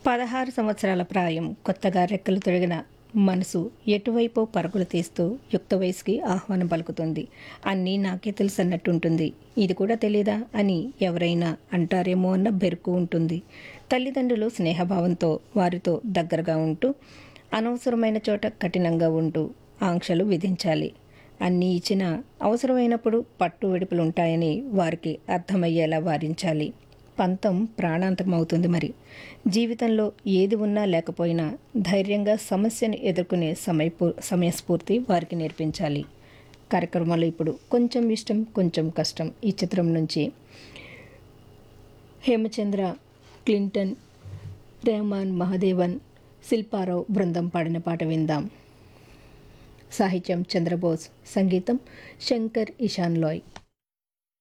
పదహారు సంవత్సరాల ప్రాయం కొత్తగా రెక్కలు తొడిగిన మనసు ఎటువైపో పరుగులు తీస్తూ యుక్త వయసుకి ఆహ్వానం పలుకుతుంది అన్నీ నాకే తెలుసు అన్నట్టుంటుంది ఇది కూడా తెలియదా అని ఎవరైనా అంటారేమో అన్న బెరుకు ఉంటుంది తల్లిదండ్రులు స్నేహభావంతో వారితో దగ్గరగా ఉంటూ అనవసరమైన చోట కఠినంగా ఉంటూ ఆంక్షలు విధించాలి అన్నీ ఇచ్చినా అవసరమైనప్పుడు పట్టు విడుపులు ఉంటాయని వారికి అర్థమయ్యేలా వారించాలి పంతం ప్రాణాంతకమవుతుంది మరి జీవితంలో ఏది ఉన్నా లేకపోయినా ధైర్యంగా సమస్యను ఎదుర్కొనే సమయపూ సమయస్ఫూర్తి వారికి నేర్పించాలి కార్యక్రమంలో ఇప్పుడు కొంచెం ఇష్టం కొంచెం కష్టం ఈ చిత్రం నుంచి హేమచంద్ర క్లింటన్ రెహమాన్ మహదేవన్ శిల్పారావు బృందం పాడిన పాట విందాం సాహిత్యం చంద్రబోస్ సంగీతం శంకర్ ఇషాన్ లాయ్